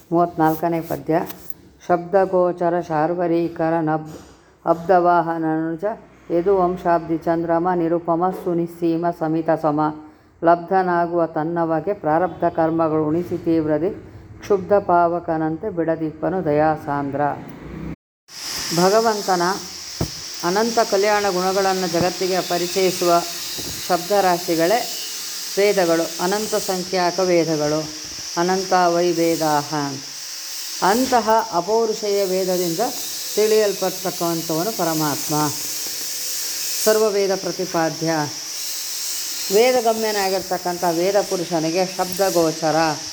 ಮೂವತ್ತ್ನಾಲ್ಕನೇ ಪದ್ಯ ಶಬ್ದಗೋಚರ ಶಾರ್ವರೀಕರ ನಬ್ ಅಬ್ದವಾಹನನುಜ ಯದುವಂಶಾಬ್ದಿ ಚಂದ್ರಮ ನಿರುಪಮ ಸುನಿಸ್ಸೀಮ ಸಮಿತ ಸಮ ಲಬ್ಧನಾಗುವ ತನ್ನವಗೆ ಪ್ರಾರಬ್ಧ ಕರ್ಮಗಳು ಉಣಿಸಿ ತೀವ್ರದಿ ಕ್ಷುಬ್ಧ ಪಾವಕನಂತೆ ಬಿಡದಿಪ್ಪನು ದಯಾಸಾಂದ್ರ ಭಗವಂತನ ಅನಂತ ಕಲ್ಯಾಣ ಗುಣಗಳನ್ನು ಜಗತ್ತಿಗೆ ಪರಿಚಯಿಸುವ ಶಬ್ದರಾಶಿಗಳೇ ವೇದಗಳು ಅನಂತ ಸಂಖ್ಯಾಕ ವೇದಗಳು ಅನಂತ ವೈ ವೇದಾಹ ಅಂತ ಅಂತಹ ಅಪೌರುಷೇಯ ವೇದದಿಂದ ತಿಳಿಯಲ್ಪಡ್ತಕ್ಕಂಥವನು ಪರಮಾತ್ಮ ಸರ್ವವೇದ ಪ್ರತಿಪಾದ್ಯ ವೇದಗಮ್ಯನಾಗಿರ್ತಕ್ಕಂಥ ವೇದ ಪುರುಷನಿಗೆ ಶಬ್ದಗೋಚರ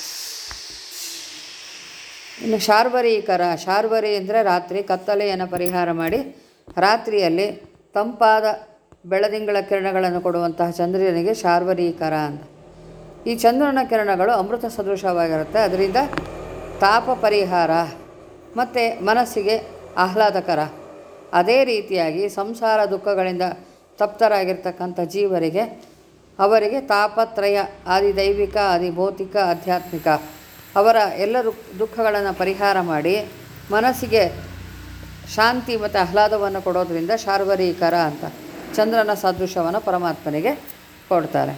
ಇನ್ನು ಶಾರ್ವರೀಕರ ಶಾರ್ವರಿ ಅಂದರೆ ರಾತ್ರಿ ಕತ್ತಲೆಯನ್ನು ಪರಿಹಾರ ಮಾಡಿ ರಾತ್ರಿಯಲ್ಲಿ ತಂಪಾದ ಬೆಳದಿಂಗಳ ಕಿರಣಗಳನ್ನು ಕೊಡುವಂತಹ ಚಂದ್ರನಿಗೆ ಶಾರ್ವರೀಕರ ಅಂತ ಈ ಚಂದ್ರನ ಕಿರಣಗಳು ಅಮೃತ ಸದೃಶವಾಗಿರುತ್ತೆ ಅದರಿಂದ ತಾಪ ಪರಿಹಾರ ಮತ್ತು ಮನಸ್ಸಿಗೆ ಆಹ್ಲಾದಕರ ಅದೇ ರೀತಿಯಾಗಿ ಸಂಸಾರ ದುಃಖಗಳಿಂದ ತಪ್ತರಾಗಿರ್ತಕ್ಕಂಥ ಜೀವರಿಗೆ ಅವರಿಗೆ ತಾಪತ್ರಯ ಆದಿ ದೈವಿಕ ಆದಿ ಭೌತಿಕ ಆಧ್ಯಾತ್ಮಿಕ ಅವರ ಎಲ್ಲ ದುಃಖಗಳನ್ನು ಪರಿಹಾರ ಮಾಡಿ ಮನಸ್ಸಿಗೆ ಶಾಂತಿ ಮತ್ತು ಆಹ್ಲಾದವನ್ನು ಕೊಡೋದ್ರಿಂದ ಶಾರ್ವರೀಕರ ಅಂತ ಚಂದ್ರನ ಸದೃಶವನ್ನು ಪರಮಾತ್ಮನಿಗೆ ಕೊಡ್ತಾರೆ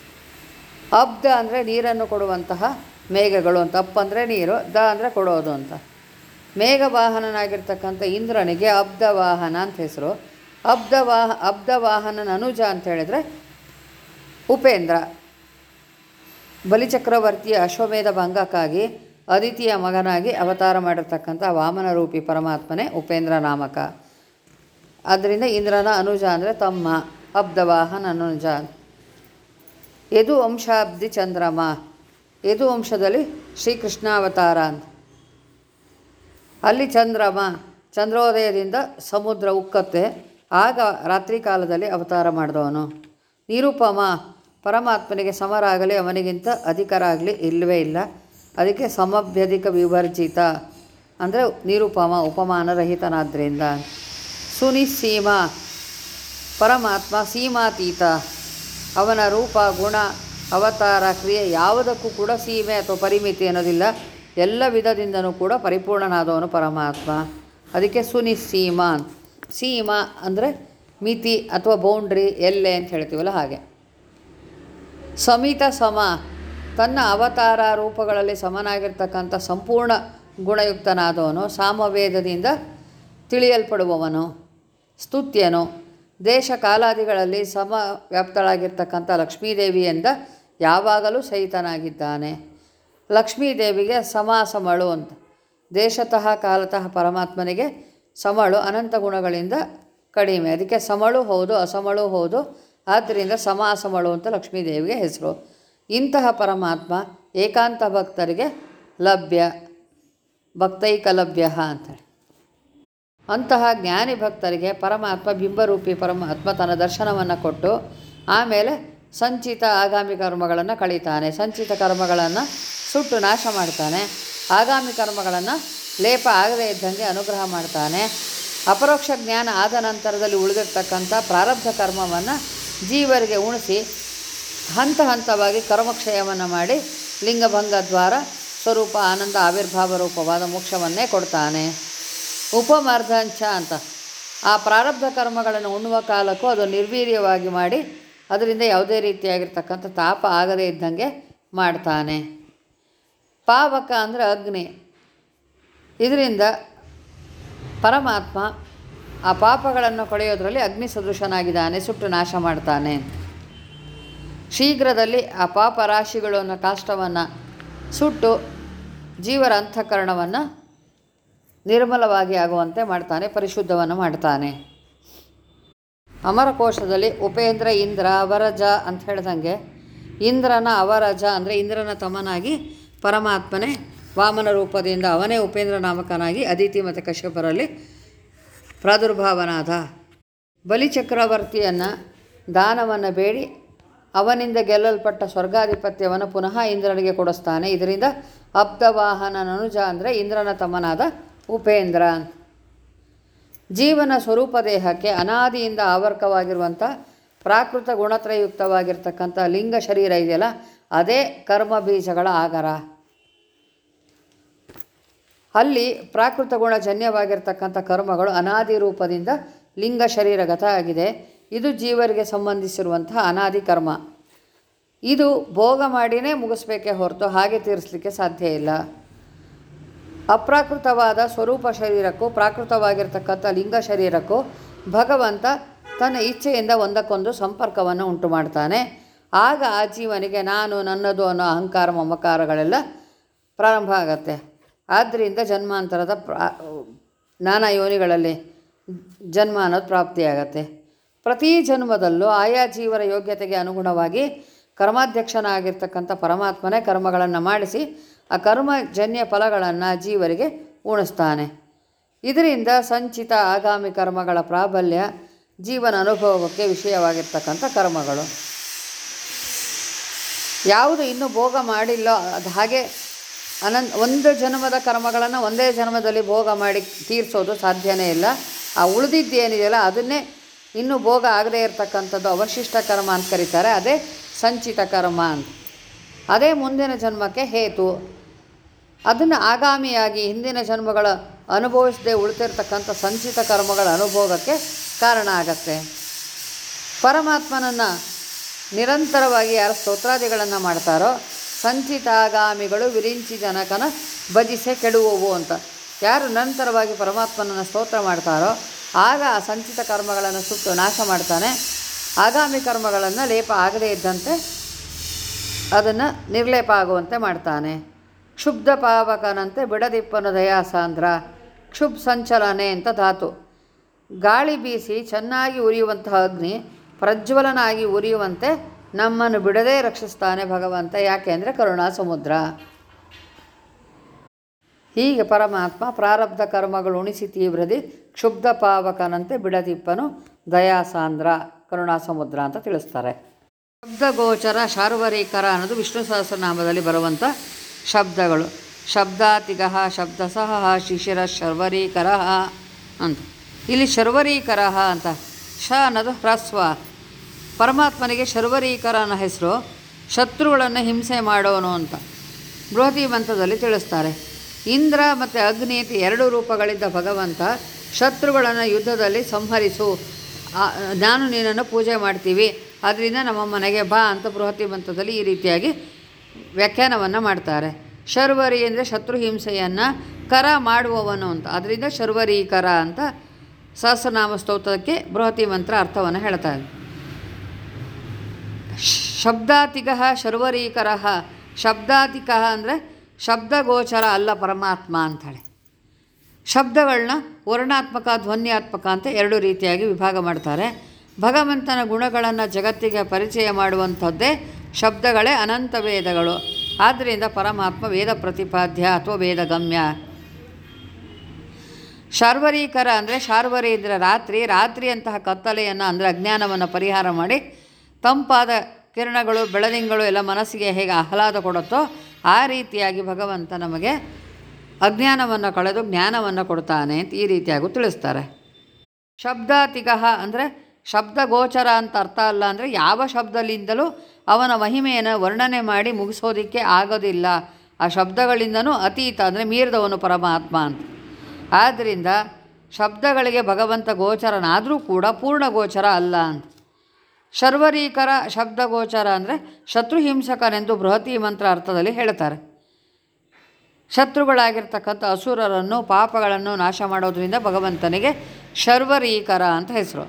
ಅಬ್ದ ಅಂದರೆ ನೀರನ್ನು ಕೊಡುವಂತಹ ಮೇಘಗಳು ಅಂತ ಅಪ್ ಅಂದರೆ ನೀರು ದ ಅಂದರೆ ಕೊಡೋದು ಅಂತ ಮೇಘ ವಾಹನನಾಗಿರ್ತಕ್ಕಂಥ ಇಂದ್ರನಿಗೆ ಅಬ್ದ ವಾಹನ ಅಂತ ಹೆಸರು ಅಬ್ದ ವಾಹ ಅಬ್ದ ವಾಹನನ ಅನುಜ ಅಂತ ಹೇಳಿದರೆ ಉಪೇಂದ್ರ ಬಲಿಚಕ್ರವರ್ತಿಯ ಅಶ್ವಮೇಧ ಭಂಗಕ್ಕಾಗಿ ಅದಿತಿಯ ಮಗನಾಗಿ ಅವತಾರ ಮಾಡಿರ್ತಕ್ಕಂಥ ವಾಮನ ರೂಪಿ ಪರಮಾತ್ಮನೇ ಉಪೇಂದ್ರ ನಾಮಕ ಆದ್ದರಿಂದ ಇಂದ್ರನ ಅನುಜ ಅಂದರೆ ತಮ್ಮ ಅಬ್ದವಾಹನ ಅನುಜ ಯದು ವಂಶಾಬ್ದಿ ಚಂದ್ರಮ ಯದು ವಂಶದಲ್ಲಿ ಶ್ರೀಕೃಷ್ಣಾವತಾರ ಅಂತ ಅಲ್ಲಿ ಚಂದ್ರಮ ಚಂದ್ರೋದಯದಿಂದ ಸಮುದ್ರ ಉಕ್ಕತ್ತೆ ಆಗ ರಾತ್ರಿ ಕಾಲದಲ್ಲಿ ಅವತಾರ ಮಾಡಿದವನು ನಿರುಪಮ ಪರಮಾತ್ಮನಿಗೆ ಸಮರಾಗಲಿ ಅವನಿಗಿಂತ ಅಧಿಕರಾಗಲಿ ಇಲ್ಲವೇ ಇಲ್ಲ ಅದಕ್ಕೆ ಸಮಭ್ಯಧಿಕ ವಿವರ್ಜಿತ ಅಂದರೆ ನಿರುಪಮ ಉಪಮಾನರಹಿತನಾದ್ದರಿಂದ ಸುನಿಸ್ಸೀಮ ಪರಮಾತ್ಮ ಸೀಮಾತೀತ ಅವನ ರೂಪ ಗುಣ ಅವತಾರ ಕ್ರಿಯೆ ಯಾವುದಕ್ಕೂ ಕೂಡ ಸೀಮೆ ಅಥವಾ ಪರಿಮಿತಿ ಅನ್ನೋದಿಲ್ಲ ಎಲ್ಲ ವಿಧದಿಂದನೂ ಕೂಡ ಪರಿಪೂರ್ಣನಾದವನು ಪರಮಾತ್ಮ ಅದಕ್ಕೆ ಸುನಿಸ್ಸೀಮ ಸೀಮ ಅಂದರೆ ಮಿತಿ ಅಥವಾ ಬೌಂಡ್ರಿ ಎಲ್ಲೆ ಅಂತ ಹೇಳ್ತೀವಲ್ಲ ಹಾಗೆ ಸಮಿತ ಸಮ ತನ್ನ ಅವತಾರ ರೂಪಗಳಲ್ಲಿ ಸಮನಾಗಿರ್ತಕ್ಕಂಥ ಸಂಪೂರ್ಣ ಗುಣಯುಕ್ತನಾದವನು ಸಾಮವೇದದಿಂದ ತಿಳಿಯಲ್ಪಡುವವನು ಸ್ತುತ್ಯನು ದೇಶ ಕಾಲಾದಿಗಳಲ್ಲಿ ಸಮ ವ್ಯಾಪ್ತಳಾಗಿರ್ತಕ್ಕಂಥ ಲಕ್ಷ್ಮೀದೇವಿಯಿಂದ ಯಾವಾಗಲೂ ಸಹಿತನಾಗಿದ್ದಾನೆ ಲಕ್ಷ್ಮೀದೇವಿಗೆ ಸಮಾಸಮಳು ಅಂತ ದೇಶತಃ ಕಾಲತಃ ಪರಮಾತ್ಮನಿಗೆ ಸಮಳು ಅನಂತ ಗುಣಗಳಿಂದ ಕಡಿಮೆ ಅದಕ್ಕೆ ಸಮಳು ಹೌದು ಅಸಮಳು ಹೌದು ಆದ್ದರಿಂದ ಸಮಾಸಮಳು ಅಂತ ಲಕ್ಷ್ಮೀದೇವಿಗೆ ಹೆಸರು ಇಂತಹ ಪರಮಾತ್ಮ ಏಕಾಂತ ಭಕ್ತರಿಗೆ ಲಭ್ಯ ಭಕ್ತೈಕಲಭ್ಯ ಅಂತೇಳಿ ಅಂತಹ ಜ್ಞಾನಿ ಭಕ್ತರಿಗೆ ಪರಮಾತ್ಮ ಬಿಂಬರೂಪಿ ಪರಮಾತ್ಮ ತನ್ನ ದರ್ಶನವನ್ನು ಕೊಟ್ಟು ಆಮೇಲೆ ಸಂಚಿತ ಆಗಾಮಿ ಕರ್ಮಗಳನ್ನು ಕಳೀತಾನೆ ಸಂಚಿತ ಕರ್ಮಗಳನ್ನು ಸುಟ್ಟು ನಾಶ ಮಾಡ್ತಾನೆ ಆಗಾಮಿ ಕರ್ಮಗಳನ್ನು ಲೇಪ ಆಗದೇ ಇದ್ದಂಗೆ ಅನುಗ್ರಹ ಮಾಡ್ತಾನೆ ಅಪರೋಕ್ಷ ಜ್ಞಾನ ಆದ ನಂತರದಲ್ಲಿ ಉಳಿದಿರ್ತಕ್ಕಂಥ ಪ್ರಾರಬ್ಧ ಕರ್ಮವನ್ನು ಜೀವರಿಗೆ ಉಣಿಸಿ ಹಂತ ಹಂತವಾಗಿ ಕರ್ಮಕ್ಷಯವನ್ನು ಮಾಡಿ ಲಿಂಗಭಂಗ ದ್ವಾರ ಸ್ವರೂಪ ಆನಂದ ಆವಿರ್ಭಾವ ರೂಪವಾದ ಮೋಕ್ಷವನ್ನೇ ಕೊಡ್ತಾನೆ ಉಪಮರ್ಧಂಚ ಅಂತ ಆ ಪ್ರಾರಬ್ಧ ಕರ್ಮಗಳನ್ನು ಉಣ್ಣುವ ಕಾಲಕ್ಕೂ ಅದು ನಿರ್ವೀರ್ಯವಾಗಿ ಮಾಡಿ ಅದರಿಂದ ಯಾವುದೇ ರೀತಿಯಾಗಿರ್ತಕ್ಕಂಥ ತಾಪ ಆಗದೇ ಇದ್ದಂಗೆ ಮಾಡ್ತಾನೆ ಪಾವಕ ಅಂದರೆ ಅಗ್ನಿ ಇದರಿಂದ ಪರಮಾತ್ಮ ಆ ಪಾಪಗಳನ್ನು ಕೊಳೆಯೋದ್ರಲ್ಲಿ ಅಗ್ನಿ ಸದೃಶನಾಗಿದ್ದಾನೆ ಸುಟ್ಟು ನಾಶ ಮಾಡ್ತಾನೆ ಶೀಘ್ರದಲ್ಲಿ ಆ ಪಾಪ ರಾಶಿಗಳು ಅನ್ನೋ ಕಾಷ್ಟವನ್ನು ಸುಟ್ಟು ಜೀವರ ಅಂತಃಕರಣವನ್ನು ನಿರ್ಮಲವಾಗಿ ಆಗುವಂತೆ ಮಾಡ್ತಾನೆ ಪರಿಶುದ್ಧವನ್ನು ಮಾಡ್ತಾನೆ ಅಮರಕೋಶದಲ್ಲಿ ಉಪೇಂದ್ರ ಇಂದ್ರ ಅವರಜ ಅಂತ ಹೇಳ್ದಂಗೆ ಇಂದ್ರನ ಅವರಜ ಅಂದರೆ ಇಂದ್ರನ ತಮ್ಮನಾಗಿ ಪರಮಾತ್ಮನೇ ವಾಮನ ರೂಪದಿಂದ ಅವನೇ ಉಪೇಂದ್ರ ನಾಮಕನಾಗಿ ಅದಿತಿ ಮತ್ತು ಕಶ್ಯಪರಲ್ಲಿ ಪ್ರಾದುರ್ಭಾವನಾದ ಬಲಿಚಕ್ರವರ್ತಿಯನ್ನು ದಾನವನ್ನು ಬೇಡಿ ಅವನಿಂದ ಗೆಲ್ಲಲ್ಪಟ್ಟ ಸ್ವರ್ಗಾಧಿಪತ್ಯವನ್ನು ಪುನಃ ಇಂದ್ರನಿಗೆ ಕೊಡಿಸ್ತಾನೆ ಇದರಿಂದ ಅಬ್ದವಾಹನ ನನುಜ ಅಂದರೆ ಇಂದ್ರನ ತಮ್ಮನಾದ ಉಪೇಂದ್ರ ಜೀವನ ಸ್ವರೂಪ ದೇಹಕ್ಕೆ ಅನಾದಿಯಿಂದ ಆವರ್ಕವಾಗಿರುವಂಥ ಪ್ರಾಕೃತ ಗುಣತ್ರಯುಕ್ತವಾಗಿರ್ತಕ್ಕಂಥ ಲಿಂಗ ಶರೀರ ಇದೆಯಲ್ಲ ಅದೇ ಕರ್ಮ ಬೀಜಗಳ ಆಗರ ಅಲ್ಲಿ ಪ್ರಾಕೃತ ಗುಣಜನ್ಯವಾಗಿರ್ತಕ್ಕಂಥ ಕರ್ಮಗಳು ಅನಾದಿ ರೂಪದಿಂದ ಲಿಂಗ ಶರೀರಗತ ಆಗಿದೆ ಇದು ಜೀವರಿಗೆ ಸಂಬಂಧಿಸಿರುವಂತಹ ಅನಾದಿ ಕರ್ಮ ಇದು ಭೋಗ ಮಾಡಿನೇ ಮುಗಿಸ್ಬೇಕೇ ಹೊರತು ಹಾಗೆ ತೀರಿಸಲಿಕ್ಕೆ ಸಾಧ್ಯ ಇಲ್ಲ ಅಪ್ರಾಕೃತವಾದ ಸ್ವರೂಪ ಶರೀರಕ್ಕೂ ಪ್ರಾಕೃತವಾಗಿರ್ತಕ್ಕಂಥ ಲಿಂಗ ಶರೀರಕ್ಕೂ ಭಗವಂತ ತನ್ನ ಇಚ್ಛೆಯಿಂದ ಒಂದಕ್ಕೊಂದು ಸಂಪರ್ಕವನ್ನು ಉಂಟು ಮಾಡ್ತಾನೆ ಆಗ ಆ ಜೀವನಿಗೆ ನಾನು ನನ್ನದು ಅನ್ನೋ ಅಹಂಕಾರ ಮಮಕಾರಗಳೆಲ್ಲ ಪ್ರಾರಂಭ ಆಗತ್ತೆ ಆದ್ದರಿಂದ ಜನ್ಮಾಂತರದ ಪ್ರಾ ನಾನಾ ಯೋನಿಗಳಲ್ಲಿ ಜನ್ಮ ಅನ್ನೋದು ಪ್ರಾಪ್ತಿಯಾಗತ್ತೆ ಪ್ರತಿ ಜನ್ಮದಲ್ಲೂ ಆಯಾ ಜೀವರ ಯೋಗ್ಯತೆಗೆ ಅನುಗುಣವಾಗಿ ಕರ್ಮಾಧ್ಯಕ್ಷನಾಗಿರ್ತಕ್ಕಂಥ ಪರಮಾತ್ಮನೇ ಕರ್ಮಗಳನ್ನು ಮಾಡಿಸಿ ಆ ಕರ್ಮಜನ್ಯ ಫಲಗಳನ್ನು ಜೀವರಿಗೆ ಉಣಿಸ್ತಾನೆ ಇದರಿಂದ ಸಂಚಿತ ಆಗಾಮಿ ಕರ್ಮಗಳ ಪ್ರಾಬಲ್ಯ ಜೀವನ ಅನುಭವಕ್ಕೆ ವಿಷಯವಾಗಿರ್ತಕ್ಕಂಥ ಕರ್ಮಗಳು ಯಾವುದು ಇನ್ನೂ ಭೋಗ ಮಾಡಿಲ್ಲ ಅದು ಹಾಗೆ ಅನಂತ ಒಂದು ಜನ್ಮದ ಕರ್ಮಗಳನ್ನು ಒಂದೇ ಜನ್ಮದಲ್ಲಿ ಭೋಗ ಮಾಡಿ ತೀರಿಸೋದು ಸಾಧ್ಯನೇ ಇಲ್ಲ ಆ ಉಳಿದಿದ್ದೇನಿದೆಯಲ್ಲ ಅದನ್ನೇ ಇನ್ನೂ ಭೋಗ ಆಗದೇ ಇರತಕ್ಕಂಥದ್ದು ಅವಶಿಷ್ಟ ಕರ್ಮ ಅಂತ ಕರೀತಾರೆ ಅದೇ ಸಂಚಿತ ಕರ್ಮ ಅಂತ ಅದೇ ಮುಂದಿನ ಜನ್ಮಕ್ಕೆ ಹೇತು ಅದನ್ನು ಆಗಾಮಿಯಾಗಿ ಹಿಂದಿನ ಜನ್ಮಗಳ ಅನುಭವಿಸದೆ ಉಳಿತಿರ್ತಕ್ಕಂಥ ಸಂಚಿತ ಕರ್ಮಗಳ ಅನುಭೋಗಕ್ಕೆ ಕಾರಣ ಆಗತ್ತೆ ಪರಮಾತ್ಮನನ್ನು ನಿರಂತರವಾಗಿ ಯಾರು ಸ್ತೋತ್ರಾದಿಗಳನ್ನು ಮಾಡ್ತಾರೋ ಸಂಚಿತಾಗಾಮಿಗಳು ವಿರಿಂಚಿ ಜನಕನ ಭಜಿಸೆ ಕೆಡುವವು ಅಂತ ಯಾರು ನಿರಂತರವಾಗಿ ಪರಮಾತ್ಮನನ್ನು ಸ್ತೋತ್ರ ಮಾಡ್ತಾರೋ ಆಗ ಆ ಸಂಚಿತ ಕರ್ಮಗಳನ್ನು ಸುಟ್ಟು ನಾಶ ಮಾಡ್ತಾನೆ ಆಗಾಮಿ ಕರ್ಮಗಳನ್ನು ಲೇಪ ಆಗದೇ ಇದ್ದಂತೆ ಅದನ್ನು ನಿರ್ಲೇಪ ಆಗುವಂತೆ ಮಾಡ್ತಾನೆ ಕ್ಷುಬ್ಧ ಪಾವಕನಂತೆ ಬಿಡದಿಪ್ಪನು ದಯಾಸಾಂದ್ರ ಕ್ಷುಬ್ ಸಂಚಲನೆ ಅಂತ ಧಾತು ಗಾಳಿ ಬೀಸಿ ಚೆನ್ನಾಗಿ ಉರಿಯುವಂತಹ ಅಗ್ನಿ ಪ್ರಜ್ವಲನಾಗಿ ಉರಿಯುವಂತೆ ನಮ್ಮನ್ನು ಬಿಡದೇ ರಕ್ಷಿಸ್ತಾನೆ ಭಗವಂತ ಯಾಕೆ ಅಂದರೆ ಕರುಣಾ ಸಮುದ್ರ ಹೀಗೆ ಪರಮಾತ್ಮ ಪ್ರಾರಬ್ಧ ಕರ್ಮಗಳು ಉಣಿಸಿ ತೀವ್ರದಿ ಕ್ಷುಬ್ಧ ಪಾವಕನಂತೆ ಬಿಡದಿಪ್ಪನು ದಯಾಸಾಂದ್ರ ಕರುಣಾ ಸಮುದ್ರ ಅಂತ ತಿಳಿಸ್ತಾರೆ ಶಬ್ದಗೋಚರ ಶಾರ್ವರೀಕರ ಅನ್ನೋದು ವಿಷ್ಣು ಸಹಸ್ರನಾಮದಲ್ಲಿ ಬರುವಂಥ ಶಬ್ದಗಳು ಶಬ್ದಾತಿಗಃ ಶಬ್ದಸಹ ಶಿಶಿರ ಶರ್ವರೀಕರ ಅಂತ ಇಲ್ಲಿ ಶರ್ವರೀಕರ ಅಂತ ಶ ಅನ್ನೋದು ಹ್ರಸ್ವ ಪರಮಾತ್ಮನಿಗೆ ಶರ್ವರೀಕರ ಅನ್ನೋ ಹೆಸರು ಶತ್ರುಗಳನ್ನು ಹಿಂಸೆ ಮಾಡೋನು ಅಂತ ಬೃಹತಿ ಮಂತ್ರದಲ್ಲಿ ತಿಳಿಸ್ತಾರೆ ಇಂದ್ರ ಮತ್ತು ಅಗ್ನಿ ಅಂತ ಎರಡು ರೂಪಗಳಿದ್ದ ಭಗವಂತ ಶತ್ರುಗಳನ್ನು ಯುದ್ಧದಲ್ಲಿ ಸಂಹರಿಸು ಆ, ನಾನು ನಿನ್ನನ್ನು ಪೂಜೆ ಮಾಡ್ತೀವಿ ಆದ್ದರಿಂದ ನಮ್ಮ ಮನೆಗೆ ಬಾ ಅಂತ ಬೃಹತಿ ಮಂತ್ರದಲ್ಲಿ ಈ ರೀತಿಯಾಗಿ ವ್ಯಾಖ್ಯಾನವನ್ನು ಮಾಡ್ತಾರೆ ಶರ್ವರಿ ಅಂದರೆ ಶತ್ರು ಹಿಂಸೆಯನ್ನು ಕರ ಮಾಡುವವನು ಅಂತ ಅದರಿಂದ ಶರ್ವರೀಕರ ಅಂತ ಸಹಸ್ರನಾಮ ಸ್ತೋತ್ರಕ್ಕೆ ಬೃಹತಿ ಮಂತ್ರ ಅರ್ಥವನ್ನು ಹೇಳ್ತಾರೆ ಶಬ್ದಾತಿಗಃ ಶರ್ವರೀಕರ ಶಬ್ದಾತಿಕಃ ಅಂದರೆ ಶಬ್ದಗೋಚರ ಅಲ್ಲ ಪರಮಾತ್ಮ ಅಂತಾಳೆ ಶಬ್ದಗಳನ್ನ ವರ್ಣಾತ್ಮಕ ಧ್ವನ್ಯಾತ್ಮಕ ಅಂತ ಎರಡು ರೀತಿಯಾಗಿ ವಿಭಾಗ ಮಾಡ್ತಾರೆ ಭಗವಂತನ ಗುಣಗಳನ್ನು ಜಗತ್ತಿಗೆ ಪರಿಚಯ ಮಾಡುವಂಥದ್ದೇ ಶಬ್ದಗಳೇ ಅನಂತ ವೇದಗಳು ಆದ್ದರಿಂದ ಪರಮಾತ್ಮ ವೇದ ಪ್ರತಿಪಾದ್ಯ ಅಥವಾ ವೇದಗಮ್ಯ ಶಾರ್ವರೀಕರ ಅಂದರೆ ಶಾರ್ವರಿ ಅಂದರೆ ರಾತ್ರಿ ರಾತ್ರಿ ಅಂತಹ ಕತ್ತಲೆಯನ್ನು ಅಂದರೆ ಅಜ್ಞಾನವನ್ನು ಪರಿಹಾರ ಮಾಡಿ ತಂಪಾದ ಕಿರಣಗಳು ಬೆಳದಿಂಗಳು ಎಲ್ಲ ಮನಸ್ಸಿಗೆ ಹೇಗೆ ಆಹ್ಲಾದ ಕೊಡುತ್ತೋ ಆ ರೀತಿಯಾಗಿ ಭಗವಂತ ನಮಗೆ ಅಜ್ಞಾನವನ್ನು ಕಳೆದು ಜ್ಞಾನವನ್ನು ಕೊಡ್ತಾನೆ ಅಂತ ಈ ರೀತಿಯಾಗೂ ತಿಳಿಸ್ತಾರೆ ಶಬ್ದಾತಿಗಃ ಅಂದರೆ ಶಬ್ದಗೋಚರ ಅಂತ ಅರ್ಥ ಅಲ್ಲ ಅಂದರೆ ಯಾವ ಶಬ್ದಲಿಂದಲೂ ಅವನ ಮಹಿಮೆಯನ್ನು ವರ್ಣನೆ ಮಾಡಿ ಮುಗಿಸೋದಕ್ಕೆ ಆಗೋದಿಲ್ಲ ಆ ಶಬ್ದಗಳಿಂದನೂ ಅತೀತ ಅಂದರೆ ಮೀರಿದವನು ಪರಮಾತ್ಮ ಅಂತ ಆದ್ದರಿಂದ ಶಬ್ದಗಳಿಗೆ ಭಗವಂತ ಗೋಚರನಾದರೂ ಕೂಡ ಪೂರ್ಣ ಗೋಚರ ಅಲ್ಲ ಅಂತ ಶರ್ವರೀಕರ ಶಬ್ದಗೋಚರ ಅಂದರೆ ಶತ್ರುಹಿಂಸಕನೆಂದು ಬೃಹತಿ ಮಂತ್ರ ಅರ್ಥದಲ್ಲಿ ಹೇಳ್ತಾರೆ ಶತ್ರುಗಳಾಗಿರ್ತಕ್ಕಂಥ ಅಸುರರನ್ನು ಪಾಪಗಳನ್ನು ನಾಶ ಮಾಡೋದ್ರಿಂದ ಭಗವಂತನಿಗೆ ಶರ್ವರೀಕರ ಅಂತ ಹೆಸರು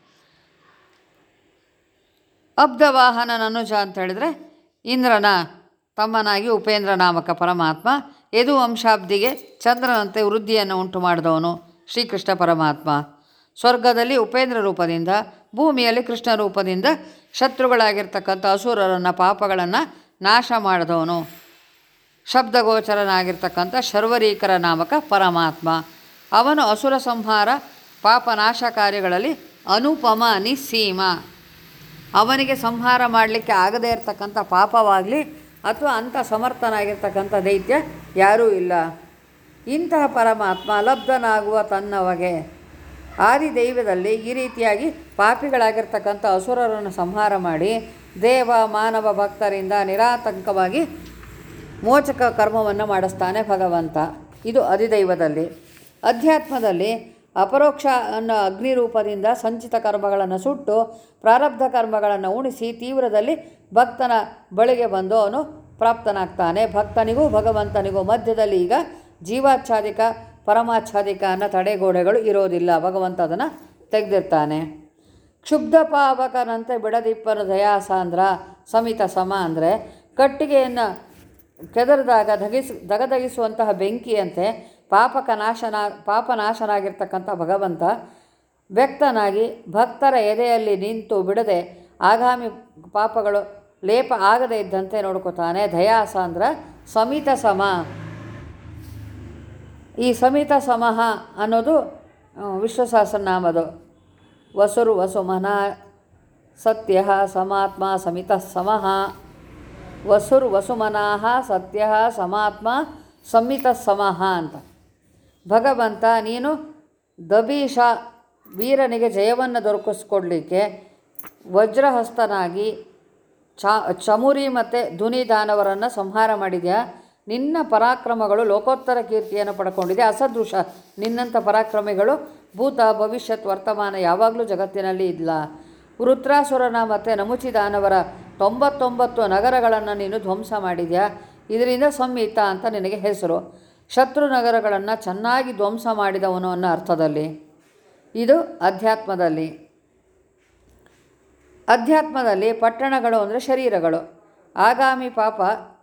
ಅಬ್ಧವಾಹನ ನನುಜ ಅಂತ ಹೇಳಿದರೆ ಇಂದ್ರನ ತಮ್ಮನಾಗಿ ಉಪೇಂದ್ರ ನಾಮಕ ಪರಮಾತ್ಮ ಯದು ವಂಶಾಬ್ದಿಗೆ ಚಂದ್ರನಂತೆ ವೃದ್ಧಿಯನ್ನು ಉಂಟು ಮಾಡಿದವನು ಶ್ರೀಕೃಷ್ಣ ಪರಮಾತ್ಮ ಸ್ವರ್ಗದಲ್ಲಿ ಉಪೇಂದ್ರ ರೂಪದಿಂದ ಭೂಮಿಯಲ್ಲಿ ಕೃಷ್ಣ ರೂಪದಿಂದ ಶತ್ರುಗಳಾಗಿರ್ತಕ್ಕಂಥ ಅಸುರರನ್ನು ಪಾಪಗಳನ್ನು ನಾಶ ಮಾಡಿದವನು ಶಬ್ದಗೋಚರನಾಗಿರ್ತಕ್ಕಂಥ ಶರ್ವರೀಕರ ನಾಮಕ ಪರಮಾತ್ಮ ಅವನು ಅಸುರ ಸಂಹಾರ ಪಾಪನಾಶ ಕಾರ್ಯಗಳಲ್ಲಿ ಅನುಪಮ ನಿಸ್ಸೀಮ ಅವನಿಗೆ ಸಂಹಾರ ಮಾಡಲಿಕ್ಕೆ ಆಗದೇ ಇರತಕ್ಕಂಥ ಪಾಪವಾಗಲಿ ಅಥವಾ ಅಂಥ ಸಮರ್ಥನಾಗಿರ್ತಕ್ಕಂಥ ದೈತ್ಯ ಯಾರೂ ಇಲ್ಲ ಇಂತಹ ಪರಮಾತ್ಮ ಲಬ್ಧನಾಗುವ ತನ್ನವಗೆ ಆದಿದೈವದಲ್ಲಿ ಈ ರೀತಿಯಾಗಿ ಪಾಪಿಗಳಾಗಿರ್ತಕ್ಕಂಥ ಅಸುರರನ್ನು ಸಂಹಾರ ಮಾಡಿ ದೇವ ಮಾನವ ಭಕ್ತರಿಂದ ನಿರಾತಂಕವಾಗಿ ಮೋಚಕ ಕರ್ಮವನ್ನು ಮಾಡಿಸ್ತಾನೆ ಭಗವಂತ ಇದು ಅಧಿದೈವದಲ್ಲಿ ಅಧ್ಯಾತ್ಮದಲ್ಲಿ ಅಪರೋಕ್ಷ ಅನ್ನೋ ಅಗ್ನಿ ರೂಪದಿಂದ ಸಂಚಿತ ಕರ್ಮಗಳನ್ನು ಸುಟ್ಟು ಪ್ರಾರಬ್ಧ ಕರ್ಮಗಳನ್ನು ಉಣಿಸಿ ತೀವ್ರದಲ್ಲಿ ಭಕ್ತನ ಬಳಿಗೆ ಬಂದು ಅವನು ಪ್ರಾಪ್ತನಾಗ್ತಾನೆ ಭಕ್ತನಿಗೂ ಭಗವಂತನಿಗೂ ಮಧ್ಯದಲ್ಲಿ ಈಗ ಜೀವಾಚ್ಛಾದಿಕ ಪರಮಾಚ್ಛಾದಿಕ ಅನ್ನೋ ತಡೆಗೋಡೆಗಳು ಇರೋದಿಲ್ಲ ಭಗವಂತ ಅದನ್ನು ತೆಗೆದಿರ್ತಾನೆ ಕ್ಷುಬ್ಧ ಪಾವಕನಂತೆ ಬಿಡದಿಪ್ಪನ ದಯಾಸಾಂದ್ರ ಸಮಿತ ಸಮ ಅಂದರೆ ಕಟ್ಟಿಗೆಯನ್ನು ಕೆದರಿದಾಗ ದಗಿಸ್ ದಗದಗಿಸುವಂತಹ ಬೆಂಕಿಯಂತೆ ಪಾಪಕ ನಾಶನ ಪಾಪನಾಶನಾಗಿರ್ತಕ್ಕಂಥ ಭಗವಂತ ವ್ಯಕ್ತನಾಗಿ ಭಕ್ತರ ಎದೆಯಲ್ಲಿ ನಿಂತು ಬಿಡದೆ ಆಗಾಮಿ ಪಾಪಗಳು ಲೇಪ ಆಗದೇ ಇದ್ದಂತೆ ನೋಡ್ಕೋತಾನೆ ದಯಾಸಾಂದ್ರ ಸಮಿತ ಸಮ ಈ ಸಮಿತ ಸಮಃ ಅನ್ನೋದು ಆ, ವಿಷ್ಣು ಸಹಸ್ರನಾಮದು ವಸುರು ವಸುಮನ ಸತ್ಯ ಸಮಾತ್ಮ ಸಮಿತ ಸಮಃ ವಸುರು ವಸುಮನಾಹ ಸತ್ಯ ಸಮಾತ್ಮ ಸಮಿತ ಸಮಃ ಅಂತ ಭಗವಂತ ನೀನು ದಬೀಶ ವೀರನಿಗೆ ಜಯವನ್ನು ದೊರಕಿಸ್ಕೊಡ್ಲಿಕ್ಕೆ ವಜ್ರಹಸ್ತನಾಗಿ ಚಾ ಚಮುರಿ ಮತ್ತು ಧುನಿ ದಾನವರನ್ನು ಸಂಹಾರ ಮಾಡಿದ್ಯಾ ನಿನ್ನ ಪರಾಕ್ರಮಗಳು ಲೋಕೋತ್ತರ ಕೀರ್ತಿಯನ್ನು ಪಡ್ಕೊಂಡಿದೆ ಅಸದೃಶ ನಿನ್ನಂಥ ಪರಾಕ್ರಮಿಗಳು ಭೂತ ಭವಿಷ್ಯತ್ ವರ್ತಮಾನ ಯಾವಾಗಲೂ ಜಗತ್ತಿನಲ್ಲಿ ಇಲ್ಲ ವೃತ್ರಾಸುರನ ಮತ್ತು ನಮುಚಿ ದಾನವರ ತೊಂಬತ್ತೊಂಬತ್ತು ನಗರಗಳನ್ನು ನೀನು ಧ್ವಂಸ ಮಾಡಿದ್ಯಾ ಇದರಿಂದ ಸಂಹಿತ ಅಂತ ನಿನಗೆ ಹೆಸರು ಶತ್ರು ನಗರಗಳನ್ನು ಚೆನ್ನಾಗಿ ಧ್ವಂಸ ಮಾಡಿದವನು ಅನ್ನೋ ಅರ್ಥದಲ್ಲಿ ಇದು ಅಧ್ಯಾತ್ಮದಲ್ಲಿ ಅಧ್ಯಾತ್ಮದಲ್ಲಿ ಪಟ್ಟಣಗಳು ಅಂದರೆ ಶರೀರಗಳು ಆಗಾಮಿ ಪಾಪ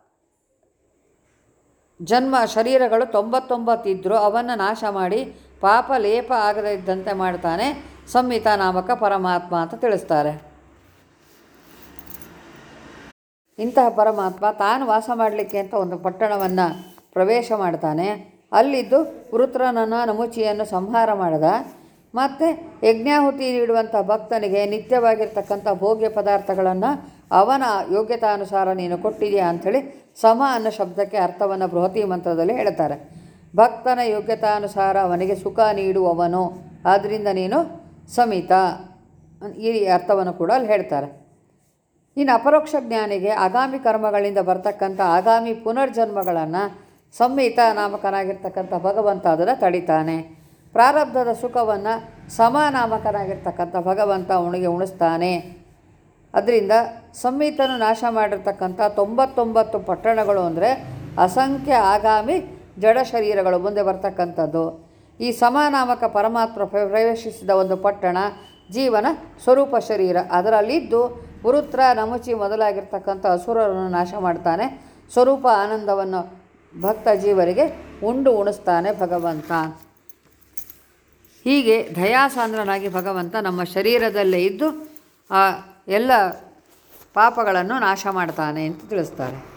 ಜನ್ಮ ಶರೀರಗಳು ತೊಂಬತ್ತೊಂಬತ್ತಿದ್ದರೂ ಅವನ್ನು ನಾಶ ಮಾಡಿ ಪಾಪ ಲೇಪ ಆಗದೇ ಇದ್ದಂತೆ ಮಾಡ್ತಾನೆ ಸಂಹಿತ ನಾಮಕ ಪರಮಾತ್ಮ ಅಂತ ತಿಳಿಸ್ತಾರೆ ಇಂತಹ ಪರಮಾತ್ಮ ತಾನು ವಾಸ ಮಾಡಲಿಕ್ಕೆ ಅಂತ ಒಂದು ಪಟ್ಟಣವನ್ನು ಪ್ರವೇಶ ಮಾಡ್ತಾನೆ ಅಲ್ಲಿದ್ದು ವೃತ್ರನನ್ನು ನಮುಚಿಯನ್ನು ಸಂಹಾರ ಮಾಡಿದ ಮತ್ತು ಯಜ್ಞಾಹುತಿ ನೀಡುವಂಥ ಭಕ್ತನಿಗೆ ನಿತ್ಯವಾಗಿರ್ತಕ್ಕಂಥ ಭೋಗ್ಯ ಪದಾರ್ಥಗಳನ್ನು ಅವನ ಯೋಗ್ಯತಾನುಸಾರ ನೀನು ಕೊಟ್ಟಿದೆಯಾ ಅಂಥೇಳಿ ಸಮ ಅನ್ನೋ ಶಬ್ದಕ್ಕೆ ಅರ್ಥವನ್ನು ಬೃಹತಿ ಮಂತ್ರದಲ್ಲಿ ಹೇಳ್ತಾರೆ ಭಕ್ತನ ಯೋಗ್ಯತಾನುಸಾರ ಅವನಿಗೆ ಸುಖ ನೀಡುವವನು ಆದ್ದರಿಂದ ನೀನು ಸಮಿತ ಈ ಅರ್ಥವನ್ನು ಕೂಡ ಅಲ್ಲಿ ಹೇಳ್ತಾರೆ ಇನ್ನು ಅಪರೋಕ್ಷ ಜ್ಞಾನಿಗೆ ಆಗಾಮಿ ಕರ್ಮಗಳಿಂದ ಬರ್ತಕ್ಕಂಥ ಆಗಾಮಿ ಪುನರ್ಜನ್ಮಗಳನ್ನು ಸಂಹಿತ ನಾಮಕನಾಗಿರ್ತಕ್ಕಂಥ ಭಗವಂತ ಅದನ್ನು ತಡಿತಾನೆ ಪ್ರಾರಬ್ಧದ ಸುಖವನ್ನು ಸಮಾನಾಮಕನಾಗಿರ್ತಕ್ಕಂಥ ಭಗವಂತ ಅವನಿಗೆ ಉಣಿಸ್ತಾನೆ ಅದರಿಂದ ಸಂಹಿತನು ನಾಶ ಮಾಡಿರ್ತಕ್ಕಂಥ ತೊಂಬತ್ತೊಂಬತ್ತು ಪಟ್ಟಣಗಳು ಅಂದರೆ ಅಸಂಖ್ಯ ಆಗಾಮಿ ಜಡ ಶರೀರಗಳು ಮುಂದೆ ಬರ್ತಕ್ಕಂಥದ್ದು ಈ ಸಮಾನಾಮಕ ಪರಮಾತ್ಮ ಪ್ರ- ಪ್ರವೇಶಿಸಿದ ಒಂದು ಪಟ್ಟಣ ಜೀವನ ಸ್ವರೂಪ ಶರೀರ ಅದರಲ್ಲಿದ್ದು ವೃತ್ರ ನಮುಚಿ ಮೊದಲಾಗಿರ್ತಕ್ಕಂಥ ಅಸುರರನ್ನು ನಾಶ ಮಾಡ್ತಾನೆ ಸ್ವರೂಪ ಆನಂದವನ್ನು ಭಕ್ತ ಜೀವರಿಗೆ ಉಂಡು ಉಣಿಸ್ತಾನೆ ಭಗವಂತ ಹೀಗೆ ದಯಾಸಾಂದ್ರನಾಗಿ ಭಗವಂತ ನಮ್ಮ ಶರೀರದಲ್ಲೇ ಇದ್ದು ಆ ಎಲ್ಲ ಪಾಪಗಳನ್ನು ನಾಶ ಮಾಡ್ತಾನೆ ಅಂತ ತಿಳಿಸ್ತಾರೆ